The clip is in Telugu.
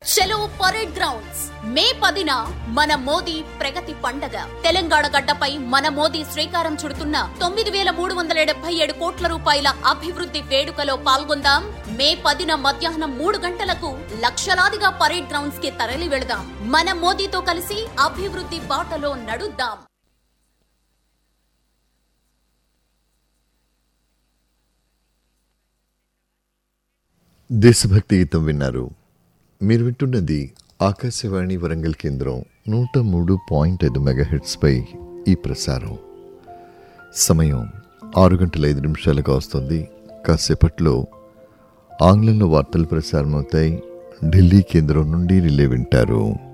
చలో పరేడ్ గ్రౌండ్స్ మే పదిన మన మోదీ ప్రగతి పండగ తెలంగాణ గడ్డపై మన మోదీ శ్రీకారం చుడుతున్న తొమ్మిది వేల మూడు వందల డెబ్బై ఏడు కోట్ల రూపాయల అభివృద్ధి వేడుకలో పాల్గొందాం మే పదిన మధ్యాహ్నం మూడు గంటలకు లక్షలాదిగా పరేడ్ గ్రౌండ్స్ కి తరలి వెళదాం మన మోదీతో కలిసి అభివృద్ధి బాటలో నడుద్దాం దేశభక్తి గీతం విన్నారు మీరు వింటున్నది ఆకాశవాణి వరంగల్ కేంద్రం నూట మూడు పాయింట్ ఐదు మెగాహెట్స్పై ఈ ప్రసారం సమయం ఆరు గంటల ఐదు నిమిషాలుగా వస్తుంది కాసేపట్లో ఆంగ్లంలో వార్తలు ప్రసారం అవుతాయి ఢిల్లీ కేంద్రం నుండి రిలే వింటారు